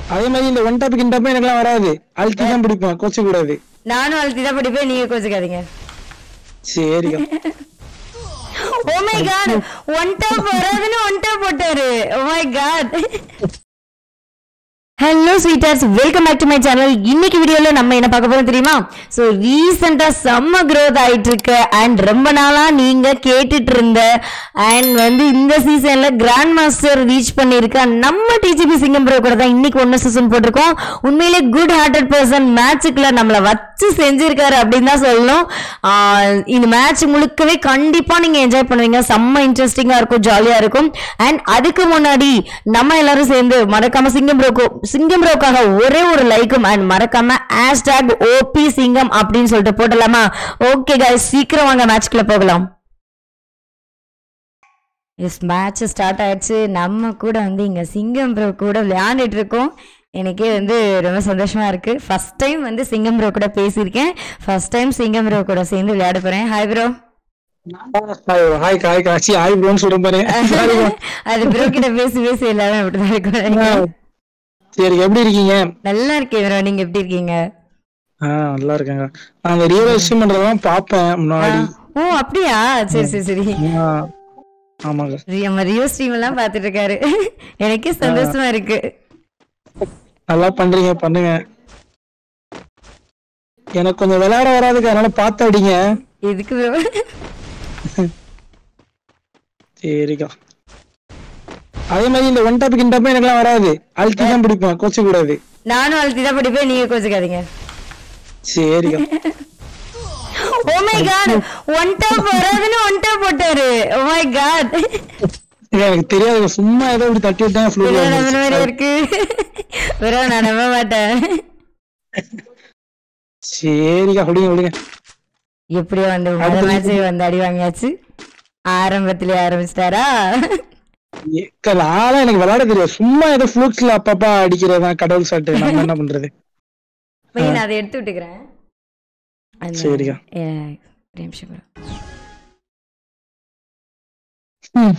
அதே மாதிரி இந்த ஒன் டாபிக் இந்த டாபிக் எனக்குலாம் வராது அழுத்தி தான் பிடிப்பேன் கோச்சு கூடாது நானும் அழுத்தி தான் படிப்பேன் நீங்க கோச்சுக்காதீங்க சரிக்கா oh my god one top வராதுன்னு ஒன் டாப் போட்டாரு oh my god hello sweeters welcome back to my channel இன்னைக்கு வீடியோல நம்ம என்ன பார்க்க போறோம் தெரியுமா ஸோ ரீசெண்டா செம்ம growth ஆயிட்டு இருக்கு அண்ட் ரொம்ப நாளா நீங்க கேட்டுட்டு இருந்த அண்ட் வந்து இந்த சீசன்ல கிராண்ட் மாஸ்டர் ரீச் பண்ணிருக்க நம்ம டிஜிபி சிங்கம் ப்ரோ கூட தான் இன்னைக்கு ஒன்னு சீசன் போட்டிருக்கோம் உண்மையிலே குட் ஹார்ட்டட் பர்சன் மேட்சுக்குள்ள நம்மளை வச்சு செஞ்சிருக்காரு அப்படின்னு தான் சொல்லணும் ஆஹ் இந்த மேட்ச் முழுக்கவே கண்டிப்பா நீங்க என்ஜாய் பண்ணுவீங்க செம்ம இன்ட்ரெஸ்டிங்கா இருக்கும் ஜாலியா இருக்கும் அண்ட் அதுக்கு முன்னாடி நம்ம எல்லாரும் சேர்ந்து மறக்காம சிங்கம் ப்ரோக்கு சிங்கம் ப்ரோக்காக ஒரே ஒரு லைக்கும் அண்ட் மறக்காம ஹேஷ்டாக் ஓபி சிங்கம் அப்படின்னு சொல்லிட்டு போட்டலாமா ஓகே guys சீக்கிரம் வாங்க மேட்ச்க்குள்ள போகலாம் எஸ் மேட்ச் ஸ்டார்ட் ஆயிடுச்சு நம்ம கூட வந்து இங்க சிங்கம் ப்ரோ கூட விளையாண்டுட்டு இருக்கோம் எனக்கே வந்து ரொம்ப சந்தோஷமா இருக்கு ஃபர்ஸ்ட் டைம் வந்து சிங்கம் ப்ரோ கூட பேசியிருக்கேன் ஃபர்ஸ்ட் டைம் சிங்கம் ப்ரோ கூட சேர்ந்து விளையாட போறேன் ஹாய் ப்ரோ ஹாய் காய் காட்சி ஹாய் ப்ரோன்னு சொல்றேன் பாரு Sorry bro. அது ப்ரோ கிட்ட பேசி பேசி எல்லாமே அப்படிதான் இருக்கும் சரி எப்படி இருக்கீங்க நல்லா இருக்கேன் ப்ரோ நீங்க எப்படி இருக்கீங்க ஆ நல்லா இருக்கேங்க நான் அந்த ரியல் விஷயம் பண்றதெல்லாம் பாப்பேன் முன்னாடி ஓ அப்படியா சரி சரி சரி ஆ, ஆமாங்க ரி- நம்ம ரியோ ஸ்ட்ரீம் எல்லாம் பாத்துட்டு இருக்காரு எனக்கே சந்தோஷமா இருக்கு நல்லா பண்றீங்க பண்ணுங்க எனக்கு கொஞ்சம் விளையாட வராதுக்கு அதனால பார்த்து அடிங்க எதுக்கு ப்ரோ சரிக்கா அதே மாதிரி இந்த ஒன் டாபிக் இந்த டாபிக் எனக்குலாம் வராது அழுத்தி தான் பிடிப்பேன் கோச்சு கூடாது நானும் அழுத்தி தான் படிப்பேன் நீங்க கோச்சுக்காதீங்க சரிக்கா oh my god one top வராதுன்னு ஒன் டாப் போட்டாரு ஓ மை காட் இல்ல, எனக்கு தெரியாது சும்மா ஏதோ இப்படி தட்டி விட்டேன் fluke ஆ நம்புற வந்துருச்சு. மாதிரி இருக்கு ப்ரோ நான் நம்ப மாட்டேன் சரிக்கா விடுங்க விடுங்க எப்படியோ வந்து முதல் மேட்ச் வந்து அடி வாங்கியாச்சு ஆரம்பத்திலே ஆரம்பிச்சிட்டாரா ஏக்கா, நான்லாம் எனக்கு விளையாட தெரியாது சும்மா ஏதோ ஃப்ளூக்ஸ்ல அப்பப்பா அடிக்கிறதா கடவுள் சாட்டு நம்ம என்ன பண்றது போய் நான் அதை எடுத்து விட்டுக்கிறேன் அந்த- சரிக்கா. ஏ, ஒரு நிமிஷம் bro. ம்.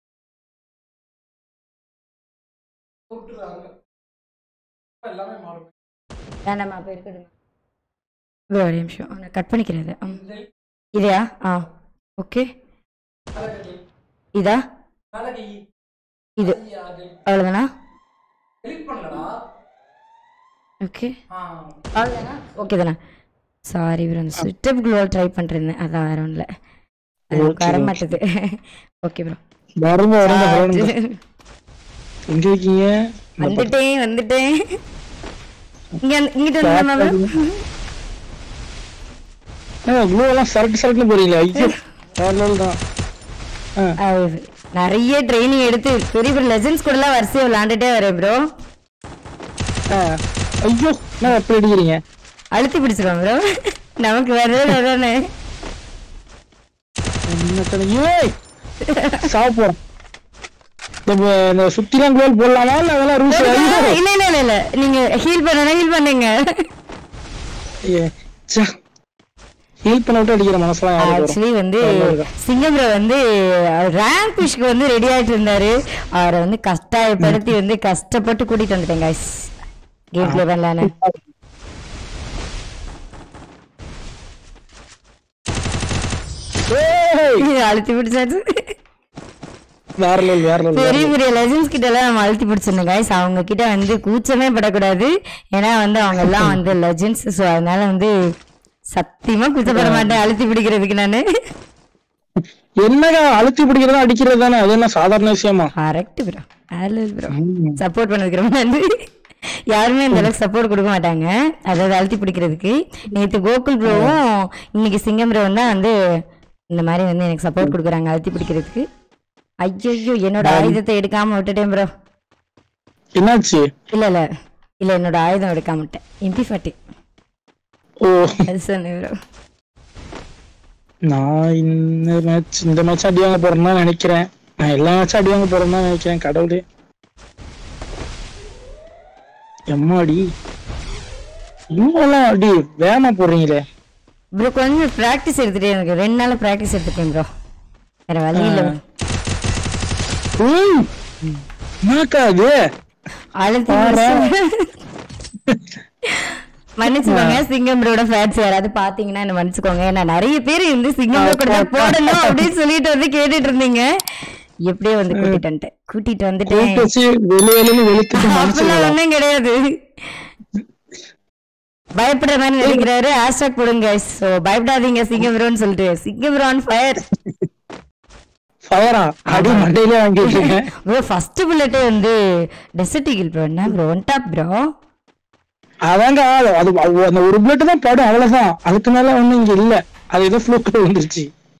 வேண்டாம்மா அப்போ இருக்கட்டும் bro, ஒரு நிமிஷம் நான் கட் பண்ணிக்கிறேன் இதை. ம். இதையா ஆ ஓகே இதா இது அவ்வளோதானா ஓகே அவ்வளோதானா ஓகே தானே சாரி ப்ரோ அந்த சுவிட்டப் க்ளோவல் ட்ரை பண்ணிருந்தேன் அதான் வேற ஒன்றும் இல்லை அது Okay, வர okay. மாட்டுது ஓகே ப்ரோ வருங்க வருங்க வருங்க எங்க இருக்கீங்க இந்த பக்கம். வந்துட்டேன் வந்துட்டேன் இங்க இங்கிட்ட வந்து bro. ஏங்க, glue எல்லாம் சரட்டு சரட்டுன்னு போறீங்களே ஐயோ வேற level தான் ஆ, அது நிறைய ட்ரைனிங் எடுத்து பெரிய பெரிய லெஜன்ஸ் கூட எல்லாம் வரிசையா விளையாண்டுட்டே வரேன் ப்ரோ ஆ. ஐயோ என்ன எப்படி அடிக்கிறீங்க அழுத்தி பிடிச்சிருவோம் ப்ரோ நமக்கு வரவே தானே என்ன கதை? ஏய் சாவ போறோம் இந்த இந்த சுத்திலாம் கோல் போடலாமா இல்ல அதெல்லாம் ரூல்ஸ் ஐயோ இல்ல இல்ல இல்ல இல்ல நீங்க ஹீல் பண்ணனா ஹீல் பண்ணுங்க ஹீல் பண்ண விட்டு அடிக்கிற மனசுலாம் யாருக்கு வரும் ஆக்சுவலி வந்து நல்லா இருக்கா? சிங்கம் ப்ரோ வந்து ரேங்க் புஷ்க்கு வந்து ரெடி ஆயிட்டு இருந்தாரு அவரை வந்து கஷ்டப்படுத்தி வந்து கஷ்டப்பட்டு கூட்டிட்டு வந்துட்டேன் guys கேம் ப்ளே பண்ணலான்னு ஏய், அழுத்தி பிடிச்சாச்சு வேற லெவல் வேற லெவல் பெரிய பெரிய லெஜன்ஸ் கிட்ட எல்லாம் நம்ம அழுத்தி பிடிச்சிருந்தோம் guys அவங்க கிட்ட வந்து கூச்சமே படக்கூடாது ஏன்னா வந்து அவங்க எல்லாம் வந்து லெஜன்ஸ் ஸோ அதனால வந்து சத்தியமா கூச்சப்பட மாட்டேன் அழுத்தி பிடிக்கிறதுக்கு நானு என்னங்க அழுத்தி பிடிக்கிறதா அடிக்கிறது தானே அது என்ன சாதாரண விஷயமா கரெக்ட் ப்ரோ ப்ரோ சப்போர்ட் பண்ணதுக்கு ரொம்ப நன்றி யாருமே இந்த அளவுக்கு சப்போர்ட் கொடுக்க மாட்டாங்க அதாவது அழுத்தி பிடிக்கிறதுக்கு நேற்று கோகுல் ப்ரோவும் இன்னைக்கு சிங்கம் ப்ரோவும் தான் வந்து இந்த மாதிரி வந்து எனக்கு சப்போர்ட் கொடுக்குறாங்க அழுத்தி பிடிக்கிறதுக்கு ஐயோ என்னோட ஆயுதத்தை எடுக்காம விட்டுட்டேன் ப்ரோ என்னாச்சு இல்ல இல்ல இல்ல என்னோட ஆயுதம் எடுக்காம விட்டேன் எம்பி ஃபார்ட்டி ஓ அது சொன்னேன் ப்ரோ நான் இந்த மேட்ச் இந்த மேட்ச் அடி வாங்க போறேன்னு தான் நினைக்கிறேன் நான் எல்லா மேட்சும் அடி வாங்க போறேன்னு தான் நினைக்கிறேன் கடவுளே எம்மாடி இவங்கெல்லாம் அடி வேகமா போடுறீங்களே ப்ரோ கொஞ்சம் ப்ராக்டிஸ் எடுத்துட்டே எனக்கு ரெண்டு நாள் ப்ராக்டிஸ் எடுத்துட்டேன் ப்ரோ வேற வழி இல்லை bro. ஏய், என்னக்கா அது அழுத்தி மன்னிச்சுக்கோங்க சிங்கம் ப்ரோட ஃபேன்ஸ் யாராவது பாத்தீங்கன்னா என்ன மன்னிச்சுக்கோங்க ஏன்னா நிறைய பேர் வந்து சிங்கம் ப்ரோ கூட தான் போடணும் அப்படின்னு சொல்லிட்டு வந்து கேட்டுட்டு இருந்தீங்க எப்படியோ வந்து கூட்டிட்டு வந்துட்டேன் கூட்டிட்டு வந்துட்டேன் கூப்பிட்டு வச்சு வெளி வெளின்னு வெளுத்துட்டு அப்படிலாம் மனுஷங்களா ஒண்ணும் கிடையாது பயப்படுற மாதிரி நினைக்கிறாரு ஹேஷ்டாக் போடுங்க சோ பயப்படாதீங்க சிங்கம் ப்ரோன்னு சொல்லிட்டு சிங்கம் ப்ரோ ஆன் ஃபயர் ஃபயரா அடி மண்டையிலே வாங்கிட்டு இருக்கேன் ப்ரோ ஃபர்ஸ்ட் புல்லட்டே வந்து டெசர்ட் ஈகிள் ப்ரோ என்ன ப்ரோ ஒன் டாப் ப்ரோ அதாங்க அது அது- அந்த ஒரு பிளட் தான் படும் அவ்வளவுதான் அதுக்கு மேல ஒண்ணும் இங்க இல்ல அது ஏதோ ஃப்ளூக்ல வந்துருச்சு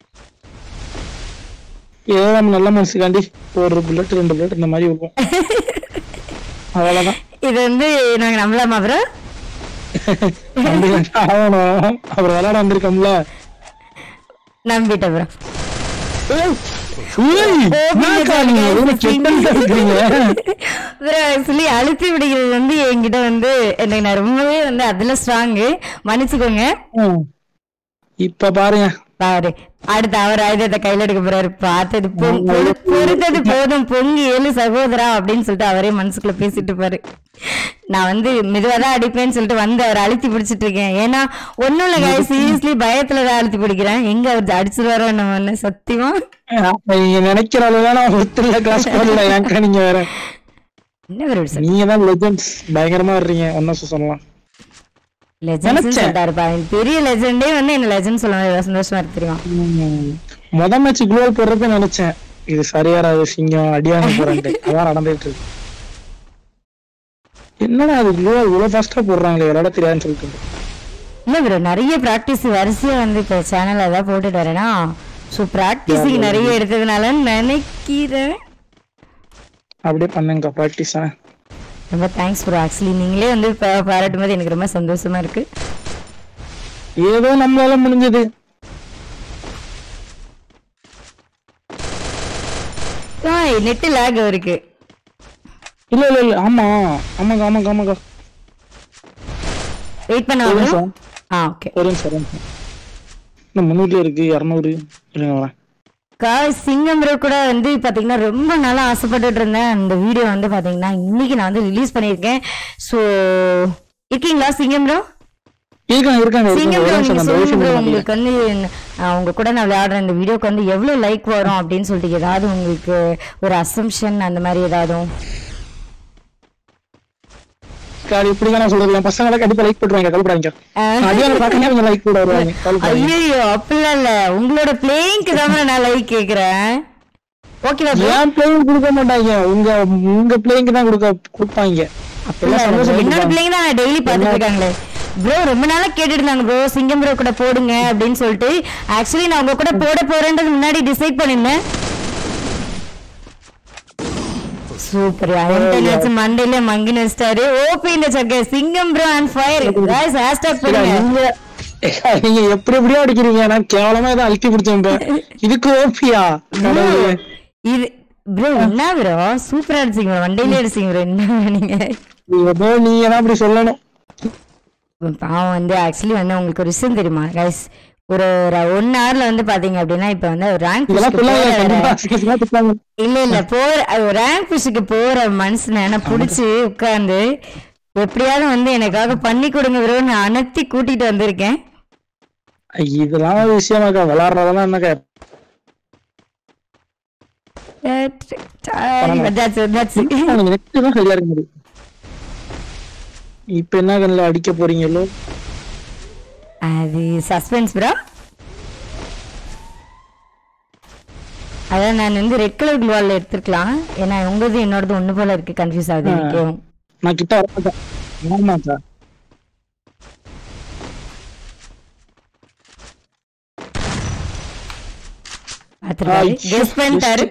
ஏதோ நம்ம நல்ல மனசுக்காண்டி ஒரு புல்லட் ரெண்டு புல்லட் இந்த மாதிரி இருக்கும் அவ்வளவுதான் இது வந்து நாங்க நம்பலாமா ப்ரோ நம்பிதான் ஆகணும் அப்புறம் விளையாட வந்திருக்கோம்ல நம்பிட்டேன் ப்ரோ ஏய், ஏய், என்னக்கா நீங்க எவ்வளவு கெட்டவங்களா இருக்கீங்க? ப்ரோ ஆக்சுவலி அழுத்தி பிடிக்கிறது வந்து என்கிட்ட வந்து எனக்கு நான் ரொம்பவே வந்து அதுல ஸ்ட்ராங்கு மன்னிச்சுக்கோங்க ம். இப்ப பாருங்க பாரு அடுத்து அவர் ஆயுதத்தை கையில எடுக்க போறாரு பார்த்தது பொ- பொறு- பொறுத்தது போதும் பொங்கி ஏழு சகோதரா அப்படின்னு சொல்லிட்டு அவரே மனசுக்குள்ள பேசிட்டு இருப்பாரு நான் வந்து மெதுவா தான் அடிப்பேன்னு சொல்லிட்டு வந்து அவர் அழுத்தி பிடிச்சிட்டு இருக்கேன் ஏன்னா ஒண்ணும் இல்ல guys சீரியஸ்லி பயத்துல தான் அழுத்தி பிடிக்கிறேன் எங்க அவர் அடிச்சிருவாரோ நம்ம சத்தியமா நீங்க நினைக்கிற அளவுலாம் நான் ஒருத்தர் கிளாஸ் போடல ஏன்க்கா நீங்க வேற என்ன ஒரு நீங்க தான் லெஜெண்ட்ஸ் பயங்கரமா வர்றீங்க ஒன்னும் சொல்லலாம் லெஜண்ட் நினைச்சேன். சொல்லிட்டாருப்பா எனக்கு பெரிய லெஜெண்டே வந்து என்ன லெஜண்ட் சொல்லுவாங்க சந்தோஷமா இருக்கு தெரியுமா ம். முத மேட்ச் குளோல் போடுறப்ப நினைச்சேன் இது சரியாராது சிங்கம் அடியாங்க போறேன்ட்டு அதான் நடந்துட்டு இருக்கு என்னடா அது குளோல் இவ்வளவு ஃபாஸ்டா போடுறாங்களே விளையாட தெரியாதுன்னு சொல்லிட்டு இல்ல ப்ரோ நிறைய பிராக்டிஸ் வரிசையா வந்து இப்போ சேனல்ல தான் போட்டுட்டு வரேனா ஸோ ப்ராக்டிஸிங் நிறைய எடுத்ததுனால நினைக்கிறேன் அப்படியே பண்ணுங்க ப்ராக்டிஸா ரொம்ப தேங்க்ஸ் ப்ரோ ஆக்சுவலி நீங்களே வந்து பா- பாராட்டும் போது எனக்கு ரொம்ப சந்தோஷமா இருக்கு ஏதோ நம்மளால முடிஞ்சது நெட்டு லேக் இருக்கு இல்ல இல்ல இல்ல ஆமா ஆமாங்க ஆமாங்க ஆமாங்க வெயிட் பண்ண ஒரு வரும் நிமிஷம் ஆ ஓகே ஒரு நிமிஷம் ஒரு நிமிஷம் இன்னும் முந்நூறுல இருக்கு இரநூறு இருங்க வரேன் காய் சிங்கம் ப்ரோ கூட வந்து பாத்தீங்கன்னா ரொம்ப நாளா ஆசைப்பட்டுட்டு இருந்தேன் அந்த வீடியோ வந்து பாத்தீங்கன்னா இன்னைக்கு நான் வந்து ரிலீஸ் பண்ணியிருக்கேன் ஸோ இருக்கீங்களா சிங்கம் ப்ரோ இருக்காங்க இருக்காங்க சிங்கம் இருக்காங்க ப்ரோ ஒரு நிமிஷம் நீங்க அந்த சொல்லுங்க விஷயம் ப்ரோ உங்களுக்கு வந்து அஹ், உங்க கூட நான் விளையாடுற இந்த வீடியோக்கு வந்து எவ்வளவு லைக் வரும் அப்படின்னு சொல்லிட்டு ஏதாவது உங்களுக்கு ஒரு அசம்ஷன் அந்த மாதிரி ஏதாவது கார் இப்படி தான் நான் சொல்றது என் பசங்க கண்டிப்பா லைக் போட்டுருவாங்க கவலைப்படாதீங்க அடியான பாக்கணும் அவங்க லைக் போட வருவாங்க கவலைப்படாதீங்க ஐயோ அப்படிலாம் இல்ல உங்களோட பிளேயிங்க்கு தான் நான் லைக் கேக்குறேன் ஓகேவா ப்ரோ என் பிளேயிங் கொடுக்க மாட்டாங்க உங்க உங்க பிளேயிங் தான் கொடுக்க கொடுப்பாங்க எல்லாம் சந்தோஷம் என்னோட பிள்ளைங்க தான் டெய்லி பாத்துட்டு இருக்காங்களே ப்ரோ ரொம்ப நாளா கேட்டுட்டு இருந்தாங்க ப்ரோ சிங்கம் ப்ரோ கூட போடுங்க அப்படின்னு சொல்லிட்டு ஆக்சுவலி நான் உங்க கூட போட போறேன்றது முன்னாடி டிசைட் பண்ணிருந்தேன் சூப்பர் என்கிட்ட மண்டையில மங்கின வச்சிட்டாரு ஓபி இந்த சக்க சிங்கம் bro and fire guys hashtag பண்ணுங்க நீங்க நீங்க எப்படி எப்படியோ அடிக்கிறீங்க நான் கேவலமா இதை அழுத்தி பிடிச்சேன் இப்ப. இதுக்கு ஓபியா இது ப்ரோ என்ன ப்ரோ சூப்பரா அடிச்சீங்க bro. மண்டையிலே அடிச்சீங்க ப்ரோ என்ன நீங்க ஏதோ நீங்க தான் அப்படி சொல்லணும் பாவம் வந்து ஆக்சுவலி வந்து உங்களுக்கு ஒரு விஷயம் தெரியுமா கைஸ் ஒரு ஒன் ஹவர்ல வந்து பாத்தீங்க அப்படின்னா இப்ப வந்து ரேங்க் இதெல்லாம் சொல்லாங்க கண்டிப்பா சீக்கிரமா திட்டுவாங்க. இல்ல இல்ல போற ரேங்க் புஷுக்கு போற மனுஷனை நான் புடிச்சு உட்கார்ந்து எப்படியாவது வந்து எனக்காக பண்ணி கொடுங்க ப்ரோ நான் அனத்தி கூட்டிட்டு வந்திருக்கேன் இதெல்லாம் ஒரு விஷயமாக்கா விளையாடுறதெல்லாம் என்னக்கா That's it, that's it. Net தான் சரியா இருக்க முடியும் இப்ப என்ன கண்ணில் அடிக்க போறீங்களோ அது சஸ்பென்ஸ் ப்ரோ அதான் நான் வந்து ரெட் கலர் குளோவால் எடுத்துருக்கலாம் ஏன்னா உங்களது என்னோடது ஒண்ணு போல இருக்கு கன்ஃபியூஸ் ஆகுது எனக்கு நான் கிட்ட வர மாட்டேன் ஆமாக்கா பார்த்துருக்காரு ஐயோ, கெஸ் பண்ணிட்டாரு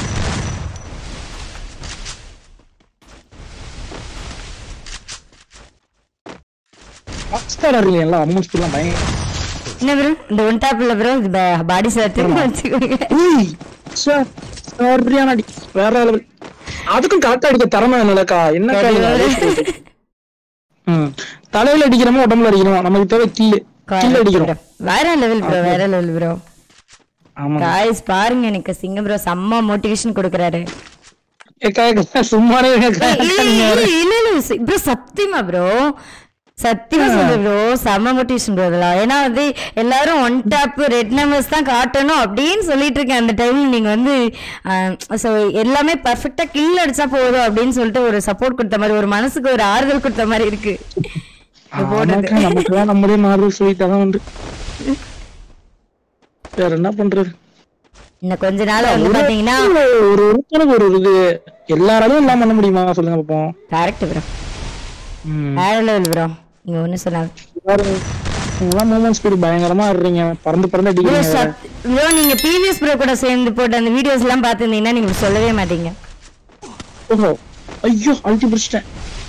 ஹாட்ஸ்டார் இருக்கீங்களா அம்மன் ஸ்கூல்லாம் பயங்கர என்ன ப்ரோ இந்த ஒன் டாப் இல்ல ப்ரோ இது பாடி சேர்த்து வச்சுக்கோங்க ஏய், சார், சரியான அடி. வேற level. அதுக்கும் கரெக்டா அடிக்க திறமை என்னலக்கா என்னக்கா இது? ம். தலையில அடிக்கிறோமோ உடம்புல அடிக்கிறோம் நமக்கு தேவை கில்லு கில்லு அடிக்கிறோம் வேற லெவல் ப்ரோ வேற லெவல் ப்ரோ ஆமா காய்ஸ் பாருங்க எனக்கு சிங்கம் ப்ரோ செம்ம மோட்டிவேஷன் கொடுக்குறாரு ஏக்கா ஏக்கா சும்மாவே ஏக்கா இல்ல நீங்க வேற. இல்ல இல்ல ப்ரோ சத்தியமா ப்ரோ சத்தியமா சொல்றேன் ப்ரோ செம்ம மோட்டிவேஷன் ப்ரோ அதெல்லாம் ஏன்னா வந்து எல்லாரும் ஒன் டாப் ரெட் நம்பர்ஸ் தான் காட்டணும் அப்படின்னு சொல்லிட்டு இருக்கேன் அந்த டைம்ல நீங்க வந்து ஸோ எல்லாமே பர்ஃபெக்டா கில் அடிச்சா போதும் அப்படின்னு சொல்லிட்டு ஒரு சப்போர்ட் கொடுத்த மாதிரி ஒரு மனசுக்கு ஒரு ஆறுதல் கொடுத்த மாதிரி இருக்கு இது போடுறது ஆமாக்கா நமக்குலாம் நம்மளே மாறுதல் சொல்லிட்டாதான் உண்டு வேற என்ன பண்றது இன்னும் கொஞ்ச நாள் வந்து பாத்தீங்கன்னா ஒரு ஒருத்தனுக்கு ஒரு இது எல்லாராலையும் எல்லாம் பண்ண முடியுமா சொல்லுங்க பாப்போம் கரெக்ட் ப்ரோ ம். வேற லெவல் ப்ரோ நீங்க ஒண்ணு சொன்னாங்க பாருங்க, நீங்கெல்லாம் மூமெண்ட் ஸ்பீட் பயங்கரமா ஆடுறீங்க பறந்து பறந்து ப்ரோ அடிக்கிறீங்க வேற. ப்ரோ நீங்க பிவிஎஸ் ப்ரோ கூட சேர்ந்து போட்ட அந்த வீடியோஸ் எல்லாம் பாத்துருந்தீங்கன்னா நீங்க சொல்லவே மாட்டீங்க ஓஹோ ஐயோ அழுத்தி பிடிச்சிட்டேன்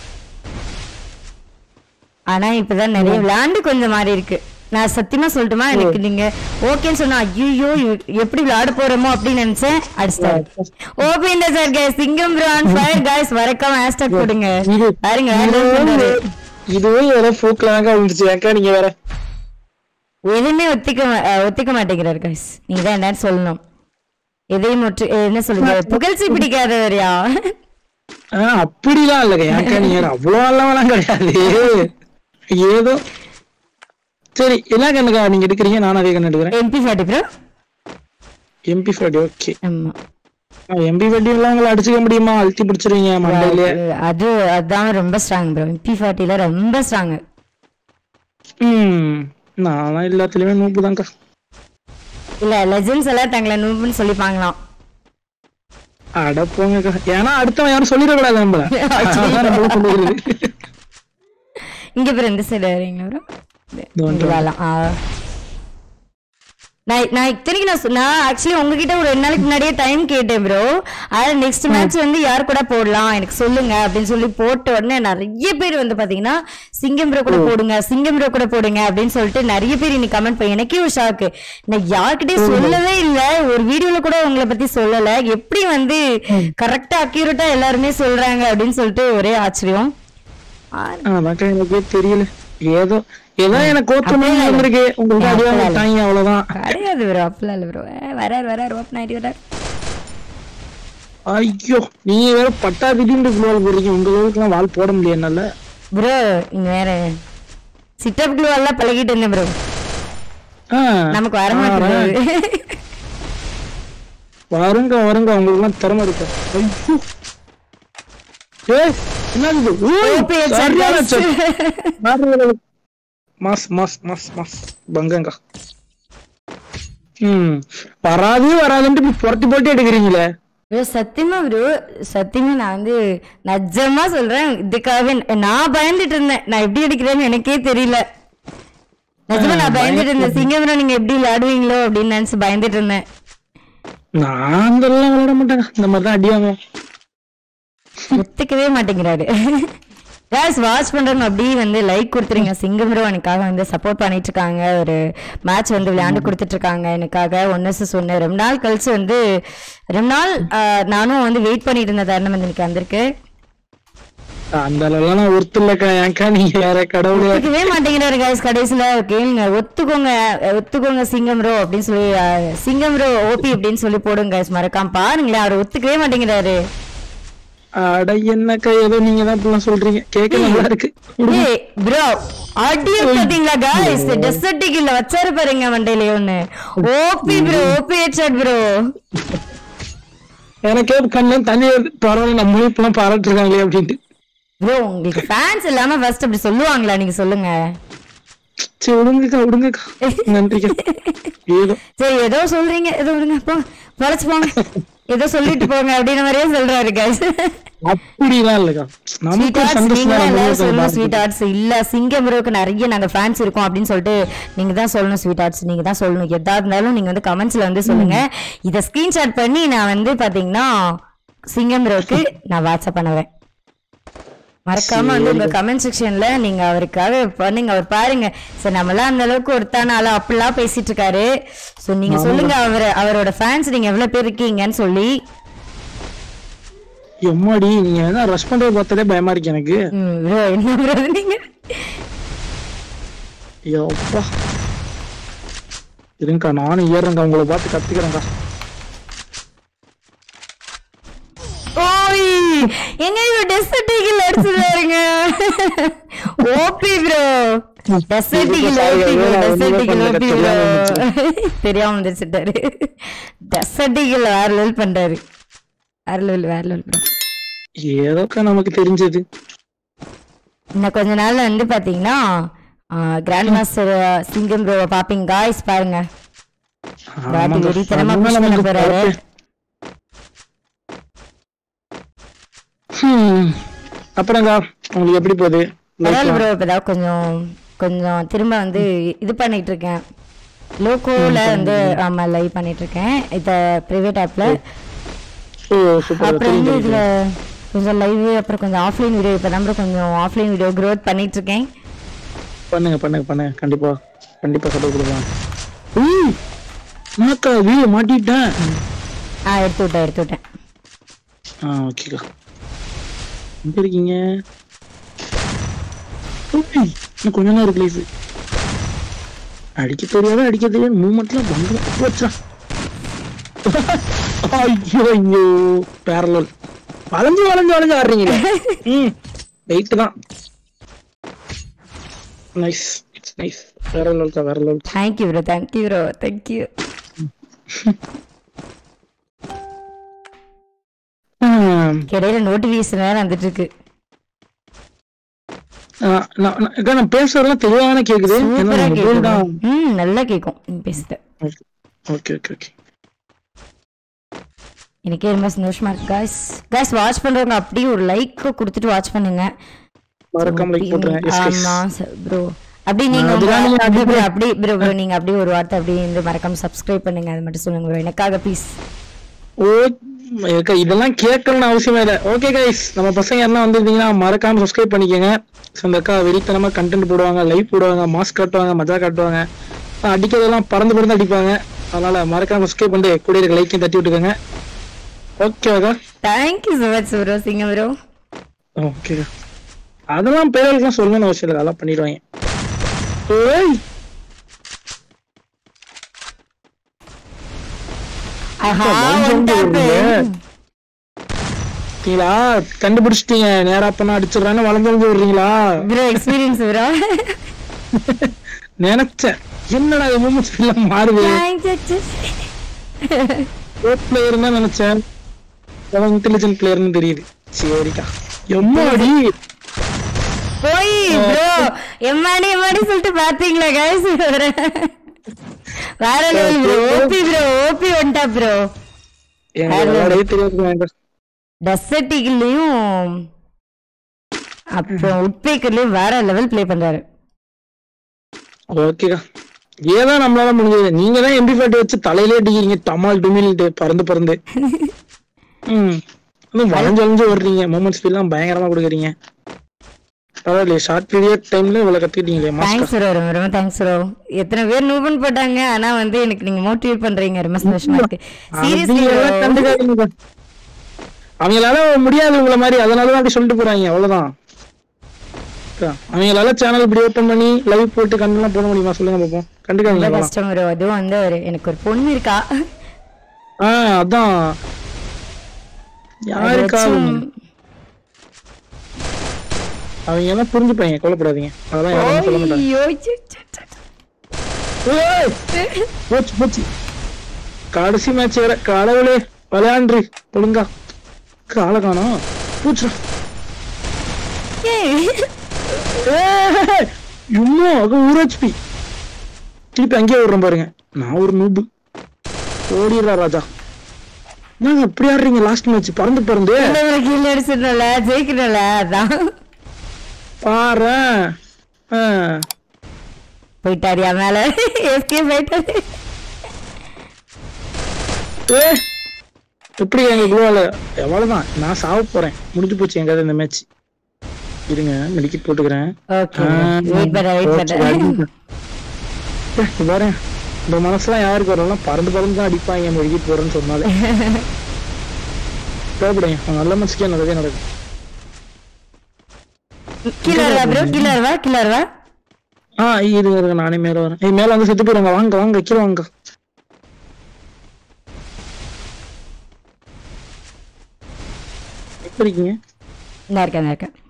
ஆனா இப்பதான் நிறைய விளையாண்டு கொஞ்சம் மாறி இருக்கு நான் சத்தியமா சொல்லட்டுமா எனக்கு நீங்க ஓகேன்னு சொன்னா ஐயோ எப்படி விளையாட போறோமோ அப்படின்னு நினைச்சேன் அடிச்சிட்டாரு ஓபன் சார் கேஸ் சிங்கம் ப்ரோ ஆன் ஃபயர் காய்ஸ் வரக்காம ஹேஷ்டாக் போடுங்க இது பாருங்க handle பண்றாரு. இதுவே ஏதோ ஃபோக்ல தாங்க விழுந்துச்சு ஏக்கா நீங்க வேற எதுவுமே ஒத்திக்க மா- அஹ், ஒத்திக்க மாட்டேங்கிறாரு காய்ஸ் நீங்க தான் என்னன்னு சொல்லணும் எதையும் முற்று என்ன சொல்லுங்க புகழ்ச்சி பிடிக்காதவரியா ஆஹ் அப்படிலாம் இல்லைங்க ஏக்கா நீங்க வேற அவ்வளோ எல்லாம் கிடையாது ஏதோ சரி என்ன கண்ணுக்கா நீங்க எடுக்கிறீங்க நானும் அதே கண்ணு எடுக்கிறேன் MP forty bro MP forty okay ஆமா எம்பி ஃபார்ட்டி எல்லாம் உங்களை அடிச்சுக்க முடியுமா அழுத்தி பிடிச்சிருவீங்க மண்டையிலே அது அதான் ரொம்ப ஸ்ட்ராங் ப்ரோ எம்பி ஃபார்ட்டில ரொம்ப ஸ்ட்ராங் ம் நான் எல்லாத்துலயுமே நூப்பு தான்க்கா இல்ல லெஜெண்ட்ஸ் எல்லாம் தங்களை நூப்புன்னு சொல்லிப்பாங்களாம் அட போங்கக்கா ஏன்னா அடுத்தவன் யாரும் சொல்லிடக்கூடாது நம்மள அதான் நம்மளும் சொல்லிடுறது இங்க ப்ரோ இந்த சைடு வரீங்களா ப்ரோ இதோ வந்துட்டேன். நான் நான் இத்தனைக்கு நான் சொ- நான் ஆக்சுவலி உங்ககிட்ட ஒரு ரெண்டு நாளைக்கு முன்னாடியே டைம் கேட்டேன் ப்ரோ அதாவது நெக்ஸ்ட் மேட்ச் வந்து யார் கூட போடலாம் எனக்கு சொல்லுங்க அப்படின்னு சொல்லி போட்ட உடனே நிறைய பேர் வந்து பாத்தீங்கன்னா சிங்கம் ப்ரோ கூட போடுங்க சிங்கம் ப்ரோ கூட போடுங்க அப்படின்னு சொல்லிட்டு நிறைய பேர் இன்னைக்கு கமெண்ட் பண்ணி எனக்கே ஒரு ஷாக்கு நான் யார்கிட்டயும் சொல்லவே இல்ல ஒரு வீடியோல கூட உங்களை பத்தி சொல்லல எப்படி வந்து கரெக்டா அக்யூரேட்டா எல்லாருமே சொல்றாங்க அப்படின்னு சொல்லிட்டு ஒரே ஆச்சரியம் ஆ, அதான்க்கா எனக்கே தெரியல ஏதோ ஏதோ எனக்கு கோத்தமே வந்திருக்கு உங்களுக்கு அடியா விட்டாங்க அவ்வளவுதான் கிடையாது ப்ரோ அப்படிலாம் இல்ல ப்ரோ வராரு வராரு ஓப்பன் ஆயிட்டு வராரு ஐயோ நீங்க வேற பட்டா திடீர்னு குளோல் போடுறீங்க உங்க அளவுக்குலாம் வால் போட முடியும் என்னால ப்ரோ இங்க வேற சிட்டப் க்ளூ எல்லாம் பழகிட்டு இருந்தேன் ப்ரோ ஆ, நமக்கு வர மாட்டேங்குது வருங்க வருங்க உங்களுக்கு எல்லாம் திறமை இருக்கு ஐயோ ஏய் என்னது இது? ஓய், OP headset, சரியான guys. headset. வேற level. Mass mass mass mass பங்கங்க ம் வராது வராதுன்ட்டு இப்படி புரட்டி போட்டு எடுக்கிறீங்களே ப்ரோ சத்தியமா ப்ரோ சத்தியமா நான் வந்து நிஜமா சொல்றேன் இதுக்காகவே நான் பயந்துட்டு இருந்தேன் நான் எப்படி அடிக்கிறேன்னு எனக்கே தெரியல நிஜமா நான் பயந்துட்டு இருந்தேன் சிங்கம் bro, நீங்க எப்படி விளையாடுவீங்களோ அப்படின்னு நினைச்சு பயந்துட்டு இருந்தேன் நான் அதெல்லாம் விளையாட மாட்டேங்க இந்த மாதிரி தான் அடி வாங்குவோம் ஒத்துக்கவே மாட்டேங்கிறாரு guys வாட்ச் பண்றவங்க அப்படியே வந்து லைக் கொடுத்துருங்க சிங்கம் ப்ரோ எனக்காக வந்து சப்போர்ட் பண்ணிட்டு இருக்காங்க ஒரு மேட்ச் வந்து விளையாண்டு கொடுத்துட்டு இருக்காங்க எனக்காக ஒன்னு சொன்னேன் ரொம்ப நாள் கழிச்சு வந்து ரொம்ப நாள் ஆஹ், நானும் வந்து வெயிட் பண்ணிட்டு இருந்த தருணம் வந்து எனக்கு வந்திருக்கு அந்த அளவுலாம் நான் ஒருத்தர் இல்லக்கா ஏன்க்கா நீங்க வேற கடவுளே ஒத்துக்கவே மாட்டேங்கிறாரு guys கடைசியில கேளுங்க ஒத்துக்கோங்க ஒத்துக்கோங்க சிங்கம் ப்ரோ அப்படின்னு சொல்லி ஆஹ், சிங்கம் ப்ரோ ஓபி அப்படின்னு சொல்லி போடுங்க guys மறக்காம பாருங்களேன் அவர் ஒத்துக்கவே மாட்டேங்கிறாரு அட என்னக்கா ஏதோ நீங்க தான் இப்படிலாம் சொல்றீங்க கேட்க நல்லா இருக்கு ஏய் ப்ரோ அடிய பாத்தீங்களா गाइस டெசர்ட்டிக் இல்ல வச்சாரு பாருங்க மண்டையில ஒண்ணு OP bro OP headshot bro எனக்கே கண்ணுல தண்ணி வருது பரவாயில்ல நம்மளும் இப்பெல்லாம் பாராட்டுருக்காங்களே அப்படின்ட்டு ப்ரோ உங்களுக்கு ஃபேன்ஸ் இல்லாம ஃபர்ஸ்ட் அப்படி சொல்லுவாங்களா நீங்க சொல்லுங்க சரி விடுங்கக்கா விடுங்கக்கா நன்றிக்கா ஏதோ சரி ஏதோ சொல்றீங்க ஏதோ விடுங்க போங்க பொழைச்சு போங்க ஏதோ சொல்லிட்டு போங்க அப்படின்ற மாதிரியே சொல்றாரு guys அப்படிலாம் இல்லக்கா நமக்கு ஸ்வீட் ஒரு ஆர்ட்ஸ் சந்தோஷம் நீங்க தான் எல்லாரும் நம்மளுக்கு சொல்லணும் பாராட்டு. ஸ்வீட் ஆர்ட்ஸ் இல்ல சிங்கம் ப்ரோக்கு நிறைய நாங்க ஃபேன்ஸ் இருக்கோம் அப்படின்னு சொல்லிட்டு நீங்க தான் சொல்லணும் ஸ்வீட் ஆர்ட்ஸ் நீங்க தான் சொல்லணும் எதா இருந்தாலும் நீங்க வந்து கமெண்ட்ஸ்ல வந்து சொல்லுங்க இத ஸ்கிரீன்ஷாட் பண்ணி நான் வந்து பாத்தீங்கன்னா சிங்கம் ப்ரோக்கு நான் வாட்ஸ்அப் பண்ணுவேன் மறக்காம வந்து உங்க கமெண்ட் செக்ஷன்ல நீங்க அவருக்காக பண்ணுங்க அவர் பாருங்க சரி நம்மளாம் அந்த அளவுக்கு ஒருத்தான ஆளா அப்படிலாம் பேசிட்டு இருக்காரு சோ நீங்க சொல்லுங்க அவர் அவரோட ஃபேன்ஸ் நீங்க எவ்வளவு பேர் இருக்கீங்கன்னு சொல்லி எம்மாடி நீங்க என்ன ரஷ் பண்றத பார்த்தாலே பயமா இருக்கு எனக்கு ம், bro, என்ன bro நீங்க ஐயோப்பா இருங்கக்கா நானும் ஏறுறேங்க உங்களை பார்த்து கத்துக்கிறேன்க்கா ஓய் எங்க இவ டெசர்ட் ஈகிள் அடிச்சுறாருங்க OP bro desert eagle OP bro desert eagle OP bro தெரியாம வந்துச்சுட்டாரு டெசர்ட் ஈகிள் வேற லெவல் பண்றாரு வேற லெவல் வேற லெவல் ப்ரோ ஏதோக்கா நமக்கு தெரிஞ்சது இன்னும் கொஞ்ச நாள்ல வந்து பாத்தீங்கன்னா கிராண்ட் மாஸ்டர் சிங்கம் ப்ரோவை பாப்பீங்க காய்ஸ் பாருங்க வாட்டி ஆமாங்க. வெறித்தனமா அதுதான் push பண்ண நமக்கு போறாரு. பொழப்பு. ஹம். அப்புறம்க்கா உங்களுக்கு எப்படி போகுது பரவாயில்ல ப்ரோ இப்பதான் கொஞ்சம் கொஞ்சம் திரும்ப வந்து இது பண்ணிட்டு இருக்கேன் லோகோல வந்து ஆமா லைவ் பண்ணிட்டு இருக்கேன் இத பிரைவேட் ஆப்ல ஓ சூப்பர் அப்புறம் வந்து இதுல கொஞ்சம் லைவ் அப்புறம் கொஞ்சம் ஆஃப்லைன் வீடியோ இப்பதான் bro கொஞ்சம் ஆஃப்லைன் வீடியோ growth பண்ணிட்டு இருக்கேன் பண்ணுங்க பண்ணுங்க பண்ணுங்க கண்டிப்பா கண்டிப்பா சப்போர்ட் கொடுக்கலாம் உய் நாக்கா வீய மாட்டிட்டேன் ஆ எடுத்து விட்டேன் எடுத்து விட்டேன் ஆ ஓகேக்கா எங்க இருக்கீங்க உய், இன்னும் கொஞ்ச நேரம் இருக்கு லைஃப் அடிக்க தெரியாத அடிக்க தெரியாத மூமெண்ட்லாம் பங்கு வச்சா ஐயோ ஐயோ பேரலல் வளைஞ்சு வளைஞ்சு வளைஞ்சு ஆடுறீங்களே ம் வெயிட் தான் நைஸ் இட்ஸ் நைஸ் வேற லெவல்க்கா வேற level thank you bro thank you bro thank you இடையில நோட்டிஃபிகேஷன் வேற வந்துட்டு இருக்கு நான் பேசுறதெல்லாம் தெளிவான கேக்குது சூப்பரா ஏன்னா கேக்கும் தான் ம் நல்லா கேக்கும் நீ பேசுறது ஓகே ஓகே ஓகே எனக்கே ரொம்ப சந்தோஷமா இருக்கு காய்ஸ் காய்ஸ் வாட்ச் பண்றவங்க அப்படியே ஒரு லைக் கொடுத்துட்டு வாட்ச் பண்ணுங்க மறக்காம லைக் போட்டுருங்க எஸ் எஸ் ஆமா ப்ரோ அப்படி நீங்க அதெல்லாம் உங்க- நீங்க அப்படி bro, அப்படி ப்ரோ ப்ரோ நீங்க அப்படியே ஒரு வார்த்தை அப்படியே வந்து மறக்காம சப்ஸ்கிரைப் பண்ணுங்க அது மட்டும் சொல்லுங்க ப்ரோ எனக்காக ப்ளீஸ் ஓ ஏக்கா, இதெல்லாம் கேட்கணும்னு அவசியமே இல்லை ஓகே கைஸ் நம்ம பசங்க யாரெல்லாம் வந்திருந்தீங்கன்னா மறக்காம சப்ஸ்கிரைப் பண்ணிக்கோங்க ஸோ இந்த அக்கா வெறித்தனமா கண்டென்ட் போடுவாங்க லைவ் போடுவாங்க மாஸ்க் காட்டுவாங்க மஜா காட்டுவாங்க ஆஹ் அடிக்கிறதெல்லாம் பறந்து பறந்து அடிப்பாங்க அதனால மறக்காம சப்ஸ்கிரைப் பண்ணிட்டு கூட இருக்க லைக்கையும் தட்டி விட்டுக்கோங்க ஓகேவாக்கா தேங்க்யூ ஸோ மச் ப்ரோ சிங்க ப்ரோ ஓகே அதெல்லாம் பேர்களுக்குலாம் சொல்லணும்னு அவசியம் இல்லை அதெல்லாம் பண்ணிடுவாங்க ஏய் ஆஹா வளைஞ்சு வந்துட்டாரு. வருவீங்க. நீங்களா கண்டுபிடிச்சிட்டீங்க நேரா பண்ணா அடிச்சிடுறான்னு வளைஞ்சு வளைஞ்சு விடுறீங்களா ப்ரோ எக்ஸ்பீரியன்ஸ் ப்ரோ நினைச்சேன் என்னடா மூமெண்ட்ஸ் எல்லாம் மாறுது தேங்க்யூ ரோட் பிளேயர் தான் நினைச்சேன் அவன் இன்டெலிஜென்ட் பிளேயர்னு தெரியுது சரிக்கா எம்மாடி போய் ப்ரோ எம்மாடி எம்மாடி சொல்லிட்டு பாத்தீங்களா கைஸ் வேற level bro OP bro OP வந்துட்டா ப்ரோ எங்க விளையாடவே தெரியாது எங்க. டெசர்ட்டிக்லயும் அப்புறம் உட்பேக்கர்லயும் வேற லெவல் ப்ளே பண்றாரு ஓகேக்கா ஏதோ நம்மளால முடிஞ்சது நீங்க தான் எம்பி ஃபார்ட்டி வச்சு தலையிலே அடிக்கிறீங்க டமால் டுமில்ட்டு பறந்து பறந்து ம் இன்னும் வளைஞ்சு வளைஞ்சு வர்றீங்க மூமெண்ட்ஸ் எல்லாம் பயங்கரமா கொடுக்குறீங்க பரவாயில்லையே ஷார்ட் பீரியட் டைம்ல இவ்வளவு கத்துக்கிட்டீங்களே மாஸ்டர் தேங்க்ஸ் ப்ரோ ரொம்ப ரொம்ப தேங்க்ஸ் ப்ரோ எத்தனை பேர் நூபன் போட்டாங்க ஆனா வந்து எனக்கு நீங்க மோட்டிவேட் பண்றீங்க ரொம்ப சந்தோஷமா இருக்கு சீரியஸ்லி அப்படியெல்லாம் கண்டுக்காதீங்க. அவங்களால முடியாது உங்களை மாதிரி அதனாலதான் அப்படி சொல்லிட்டு போறாங்க அவ்வளவுதான் அக்கா, அவங்களால சேனல் இப்படி ஓபன் பண்ணி லைவ் போட்டு கண்டெல்லாம் போட முடியுமா சொல்லுங்க பாப்போம் ரொம்ப கண்டுக்காதீங்க கஷ்டம் ப்ரோ அதுவும் வந்து ஒரு எனக்கு ஒரு பொண்ணு இருக்கா ஆ அதான் யாருக்கா வச்சும் அவங்க எல்லாம் புரிஞ்சுப்பாங்க கவலைப்படாதீங்க அதெல்லாம் யாரும் சொல்ல மாட்டாங்க ஐயோ, சி, சி, சி. ஏய், போச்சு போச்சு கடைசி மேட்ச் வேற கடவுளே விளையாண்டு ஒழுங்கா கால காணோம் பூச்சு ஏய். இன்னும் அது ஒரு ஹெச்பி திருப்பி அங்கேயே விடுறேன் பாருங்க நான் ஒரு நூபு ஓடிடுறா ராஜா என்னங்க இப்படி ஆடுறீங்க லாஸ்ட் மேட்ச் பறந்து பறந்து இந்த ஒரு கீழே அடிச்சிடல ஜெயிக்கணும்ல அதான் பாரு போயிட்டாரியா மேல எஸ்கே போயிட்டாரு எப்படி எங்க குளோல எவ்வளவுதான் நான் சாவ போறேன் முடிஞ்சு போச்சு எங்க இந்த மேட்ச் இருங்க மெடிக்கெட் போட்டுக்கிறேன் ஓகே வெயிட் பண்ண வெயிட் பண்ண பாரு இந்த மனசுலாம் யாருக்கு வரலாம் பறந்து பறந்து தான் அடிப்பாங்க மெடிக்கெட் போறேன்னு சொன்னாலே தேவைப்படுங்க அவங்க நல்ல மனசுக்கே நல்லதே நடக்கும் கீழே வருவா ப்ரோ கீழே வருவா கீழே வருவா ஆ இருங்க இருங்க நானே மேல வரேன் ஏய் மேல வந்து செத்து போயிருங்க வாங்க வாங்க கீழே வாங்க எப்படி இருக்கீங்க இந்த இருக்கேன் இந்த இருக்கேன்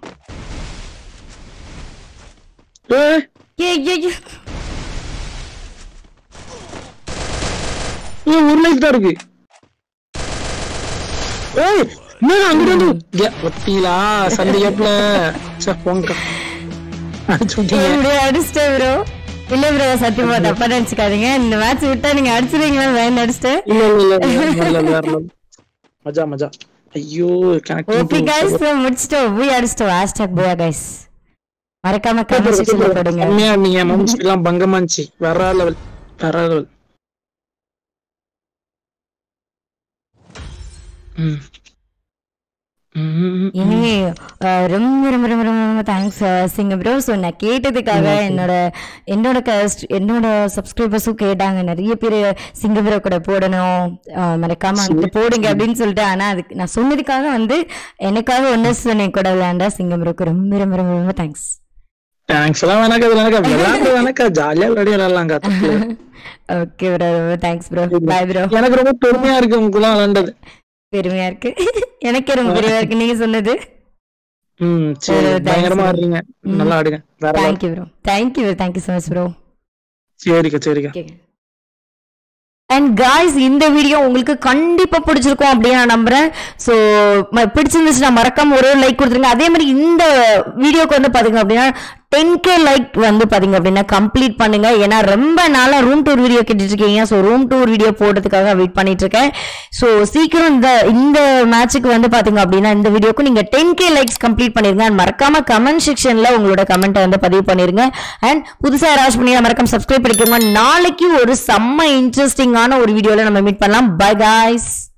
ஏய், ஏ ஏ ஏ. ஏய், ஒரு லைஃப் தான் இருக்கு ஏய் என்னடா அங்கிட்டு வந்து இங்க, ஒத்திலா சந்தி கேப்ல சே போங்க அடிச்சு விட்டீங்க இப்படி அடிச்சிட்டேன் ப்ரோ இல்ல ப்ரோ சத்தியமா தப்பா நினைச்சுக்காதீங்க இந்த மேட்ச் விட்டா நீங்க அடிச்சிருவீங்களா வேணும் அடிச்சிட்டேன் இல்ல இல்ல இல்ல இல்ல, இல்ல, இல்ல, இல்ல. மஜா மஜா ஐயோ ஓகே கைஸ் முடிச்சிட்டோம் போய் அடிச்சிட்டோம் ஹேஷ்டாக் போயா கைஸ் மறக்காம கமெண்ட் செக்ஷன்ல போடுங்க கம்மியா நீங்க மம்ஸ் எல்லாம் பங்கமா இருந்துச்சு வேற லெவல் வேற லெவல் ம் ம் இனிமே அஹ், ரொம்ப ரொம்ப ரொம்ப ரொம்ப ரொம்ப தேங்க்ஸ் சிங்க ப்ரோ ஸோ நான் கேட்டதுக்காக என்னோட என்னோட கஸ்ட் என்னோட சப்ஸ்கிரைபர்ஸும் கேட்டாங்க நிறைய பேர் சிங்க ப்ரோ கூட போடணும் அஹ், மறக்காம வந்து போடுங்க அப்படின்னு சொல்லிட்டு ஆனா அதுக்கு நான் சொன்னதுக்காக வந்து எனக்காக ஒன்னு சொன்னேன் கூட விளையாண்டா சிங்க ப்ரோக்கு ரொம்ப ரொம்ப ரொம்ப ரொம்ப தேங்க்ஸ் தேங்க்ஸ் எல்லாம் வேணாக்கா அது வேணாக்கா விளையாடுறது வேணாக்கா ஜாலியா விளையாடி விளையாடலாம்க்கா தப்பு இல்ல. ஓகே ப்ரோ ரொம்ப தேங்க்ஸ் ப்ரோ பாய் ப்ரோ எனக்கு ரொம்ப பெருமையா இருக்கு உங்களுக்குலாம் விளையாண்டது பெருமையா இருக்கு எனக்கே ரொம்ப பெருமையா இருக்கு நீங்க சொன்னது ம் சரி Oh, thanks, பயங்கரமா bro. ஆடுறீங்க நல்லா ஆடுங்க வேற level. Thank you bro thank you thank you so much bro சரிக்கா சரிக்கா அண்ட் காய்ஸ் இந்த வீடியோ உங்களுக்கு கண்டிப்பா பிடிச்சிருக்கும் அப்படின்னு நான் நம்புறேன் ஸோ பிடிச்சிருந்துச்சுன்னா மறக்காம ஒரு லைக் கொடுத்துருங்க அதே மாதிரி இந்த வீடியோக்கு வந்து பாத்தீங்க அப்படின்னா டென் கே லைக் வந்து பாத்தீங்க அப்படின்னா கம்ப்ளீட் பண்ணுங்க ஏன்னா ரொம்ப நாளா ரூம் டூர் வீடியோ கேட்டுட்டு இருக்கீங்க ஸோ ரூம் டூர் வீடியோ போடுறதுக்காக வெயிட் பண்ணிட்டு இருக்கேன் ஸோ சீக்கிரம் இந்த இந்த மேட்சுக்கு வந்து பாத்தீங்க அப்படின்னா இந்த வீடியோக்கு நீங்க டென் கே லைக்ஸ் கம்ப்ளீட் பண்ணிருங்க அண்ட் மறக்காம கமெண்ட் செக்ஷன்ல உங்களோட கமெண்ட்டை வந்து பதிவு பண்ணிருங்க அண்ட் புதுசா யாராச்சும் பண்ணி மறக்காம சப்ஸ்கிரைப் பண்ணிக்கோங்க நாளைக்கு ஒரு செம்ம இன்ட்ரெஸ்டிங்கான ஒரு வீடியோல நம்ம மீட் பண்ணலாம் பை காய்ஸ்